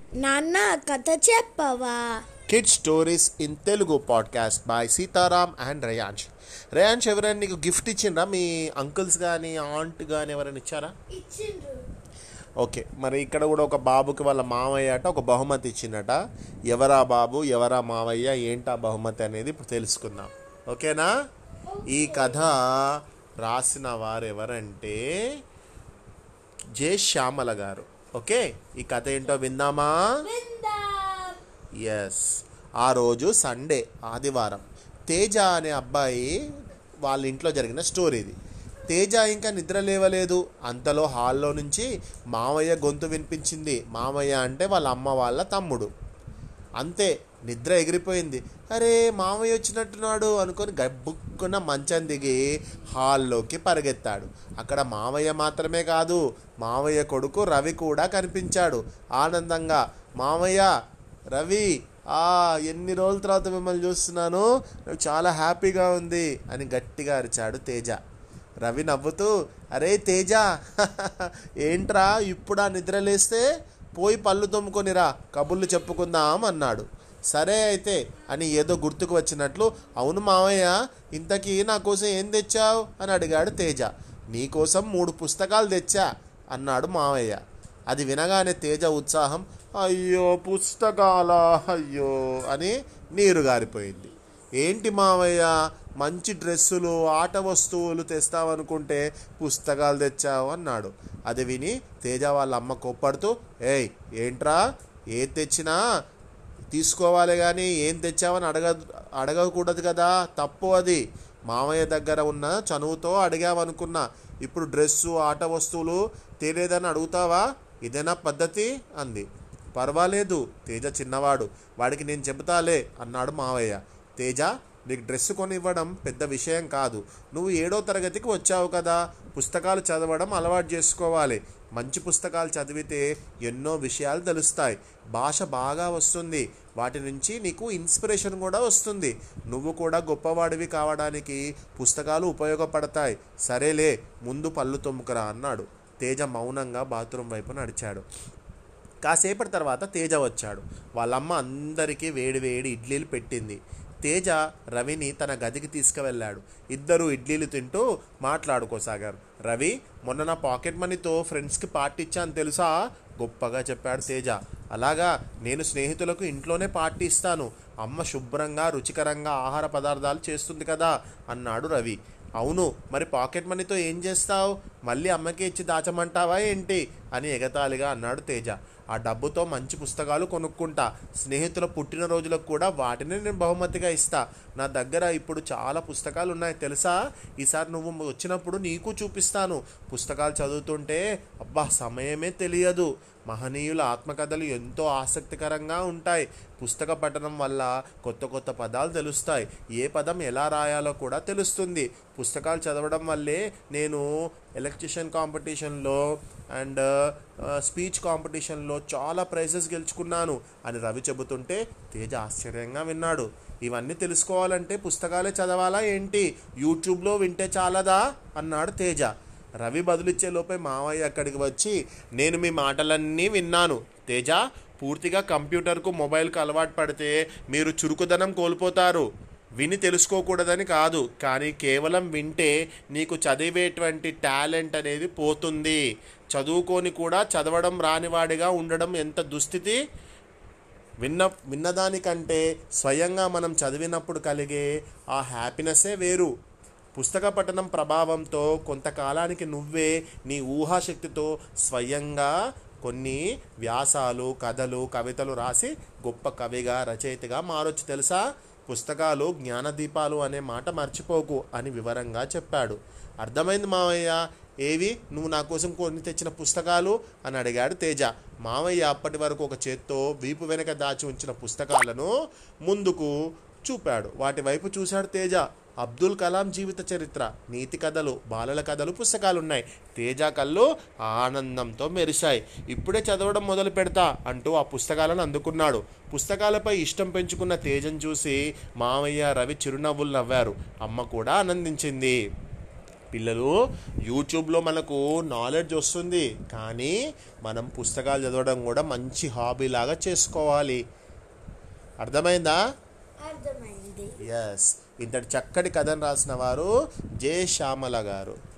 నాన్న కథ చెప్పవా kid stories in Telugu podcast by Sitaram and Rayansh Rayansh ఎవరైనా నీకు గిఫ్ట్ ఇచ్చిండ్రా మీ అంకుల్స్ కానీ ఆంట్ కానీ ఎవరైనా ఇచ్చారా ఇచ్చిండ్రు ఓకే మరి ఇక్కడ కూడా ఒక బాబుకి వాళ్ళ మామయ్య అట ఒక బహుమతి ఇచ్చిండట ఎవరా బాబు ఎవరా మావయ్య ఏంటా బహుమతి అనేది ఇప్పుడు తెలుసుకుందాం ఓకేనా ఈ కథ రాసిన వారు ఎవరంటే జే శ్యామల గారు ఓకే ఈ కథ ఏంటో విందామా ఎస్ ఆ రోజు సండే ఆదివారం తేజ అనే అబ్బాయి వాళ్ళ ఇంట్లో జరిగిన స్టోరీ ఇది తేజ ఇంకా నిద్ర లేవలేదు అంతలో హాల్లో నుంచి మామయ్య గొంతు వినిపించింది మామయ్య అంటే వాళ్ళ అమ్మ వాళ్ళ తమ్ముడు అంతే నిద్ర ఎగిరిపోయింది అరే మామయ్య వచ్చినట్టున్నాడు అనుకొని గబ్బుక్కున్న మంచం దిగి హాల్లోకి పరిగెత్తాడు అక్కడ మామయ్య మాత్రమే కాదు మామయ్య కొడుకు రవి కూడా కనిపించాడు ఆనందంగా మామయ్య రవి ఆ ఎన్ని రోజుల తర్వాత మిమ్మల్ని చూస్తున్నాను నాకు చాలా హ్యాపీగా ఉంది అని గట్టిగా అరిచాడు తేజ రవి నవ్వుతూ అరే తేజ ఏంట్రా ఇప్పుడా నిద్ర లేస్తే పోయి పళ్ళు తోముకొనిరా కబుర్లు చెప్పుకుందాం అన్నాడు సరే అయితే అని ఏదో గుర్తుకు వచ్చినట్లు అవును మావయ్య ఇంతకీ నా కోసం ఏం తెచ్చావు అని అడిగాడు తేజ నీకోసం మూడు పుస్తకాలు తెచ్చా అన్నాడు మావయ్య అది వినగానే తేజ ఉత్సాహం అయ్యో పుస్తకాలా అయ్యో అని నీరు గారిపోయింది ఏంటి మావయ్య మంచి డ్రెస్సులు ఆట వస్తువులు తెస్తావనుకుంటే పుస్తకాలు తెచ్చావు అన్నాడు అది విని తేజ వాళ్ళ అమ్మ కోప్పడుతూ ఏయ్ ఏంట్రా ఏది తెచ్చినా తీసుకోవాలి కానీ ఏం తెచ్చావని అడగ అడగకూడదు కదా తప్పు అది మామయ్య దగ్గర ఉన్న చనువుతో అడిగామనుకున్నా ఇప్పుడు డ్రెస్సు ఆట వస్తువులు తెలియదని అడుగుతావా ఇదేనా పద్ధతి అంది పర్వాలేదు తేజ చిన్నవాడు వాడికి నేను చెబుతాలే అన్నాడు మావయ్య తేజ నీకు డ్రెస్ కొనివ్వడం పెద్ద విషయం కాదు నువ్వు ఏడో తరగతికి వచ్చావు కదా పుస్తకాలు చదవడం అలవాటు చేసుకోవాలి మంచి పుస్తకాలు చదివితే ఎన్నో విషయాలు తెలుస్తాయి భాష బాగా వస్తుంది వాటి నుంచి నీకు ఇన్స్పిరేషన్ కూడా వస్తుంది నువ్వు కూడా గొప్పవాడివి కావడానికి పుస్తకాలు ఉపయోగపడతాయి సరేలే ముందు పళ్ళు తొమ్ముకురా అన్నాడు తేజ మౌనంగా బాత్రూమ్ వైపు నడిచాడు కాసేపటి తర్వాత తేజ వచ్చాడు వాళ్ళమ్మ అందరికీ వేడి వేడి ఇడ్లీలు పెట్టింది తేజ రవిని తన గదికి తీసుకువెళ్ళాడు ఇద్దరు ఇడ్లీలు తింటూ మాట్లాడుకోసాగారు రవి మొన్న నా పాకెట్ మనీతో ఫ్రెండ్స్కి పార్టీ ఇచ్చాను తెలుసా గొప్పగా చెప్పాడు తేజ అలాగా నేను స్నేహితులకు ఇంట్లోనే పార్టీ ఇస్తాను అమ్మ శుభ్రంగా రుచికరంగా ఆహార పదార్థాలు చేస్తుంది కదా అన్నాడు రవి అవును మరి పాకెట్ మనీతో ఏం చేస్తావు మళ్ళీ అమ్మకి ఇచ్చి దాచమంటావా ఏంటి అని ఎగతాళిగా అన్నాడు తేజ ఆ డబ్బుతో మంచి పుస్తకాలు కొనుక్కుంటా స్నేహితుల పుట్టినరోజులకు కూడా వాటిని నేను బహుమతిగా ఇస్తా నా దగ్గర ఇప్పుడు చాలా పుస్తకాలు ఉన్నాయి తెలుసా ఈసారి నువ్వు వచ్చినప్పుడు నీకు చూపిస్తాను పుస్తకాలు చదువుతుంటే అబ్బా సమయమే తెలియదు మహనీయుల ఆత్మకథలు ఎంతో ఆసక్తికరంగా ఉంటాయి పుస్తక పఠనం వల్ల కొత్త కొత్త పదాలు తెలుస్తాయి ఏ పదం ఎలా రాయాలో కూడా తెలుస్తుంది పుస్తకాలు చదవడం వల్లే నేను ఎలక్ట్రిషియన్ కాంపిటీషన్లో అండ్ స్పీచ్ కాంపిటీషన్లో చాలా ప్రైజెస్ గెలుచుకున్నాను అని రవి చెబుతుంటే తేజ ఆశ్చర్యంగా విన్నాడు ఇవన్నీ తెలుసుకోవాలంటే పుస్తకాలే చదవాలా ఏంటి యూట్యూబ్లో వింటే చాలదా అన్నాడు తేజ రవి బదులిచ్చే లోపే మావయ్య అక్కడికి వచ్చి నేను మీ మాటలన్నీ విన్నాను తేజ పూర్తిగా కంప్యూటర్కు మొబైల్కు అలవాటు పడితే మీరు చురుకుదనం కోల్పోతారు విని తెలుసుకోకూడదని కాదు కానీ కేవలం వింటే నీకు చదివేటువంటి టాలెంట్ అనేది పోతుంది చదువుకొని కూడా చదవడం రానివాడిగా ఉండడం ఎంత దుస్థితి విన్న విన్నదానికంటే స్వయంగా మనం చదివినప్పుడు కలిగే ఆ హ్యాపీనెస్సే వేరు పుస్తక పఠనం ప్రభావంతో కొంతకాలానికి నువ్వే నీ ఊహాశక్తితో స్వయంగా కొన్ని వ్యాసాలు కథలు కవితలు రాసి గొప్ప కవిగా రచయితగా మారొచ్చు తెలుసా పుస్తకాలు జ్ఞానదీపాలు అనే మాట మర్చిపోకు అని వివరంగా చెప్పాడు అర్థమైంది మావయ్య ఏవి నువ్వు నా కోసం కొన్ని తెచ్చిన పుస్తకాలు అని అడిగాడు తేజ మావయ్య అప్పటి వరకు ఒక చేత్తో వీపు వెనక దాచి ఉంచిన పుస్తకాలను ముందుకు చూపాడు వాటి వైపు చూశాడు తేజ అబ్దుల్ కలాం జీవిత చరిత్ర నీతి కథలు బాలల కథలు పుస్తకాలు ఉన్నాయి తేజ కళ్ళు ఆనందంతో మెరిశాయి ఇప్పుడే చదవడం మొదలు పెడతా అంటూ ఆ పుస్తకాలను అందుకున్నాడు పుస్తకాలపై ఇష్టం పెంచుకున్న తేజం చూసి మామయ్య రవి చిరునవ్వులు నవ్వారు అమ్మ కూడా ఆనందించింది పిల్లలు యూట్యూబ్లో మనకు నాలెడ్జ్ వస్తుంది కానీ మనం పుస్తకాలు చదవడం కూడా మంచి హాబీ లాగా చేసుకోవాలి అర్థమైందా అర్థమైంది ఎస్ ఇంతటి చక్కటి కథను రాసిన వారు జే శ్యామల గారు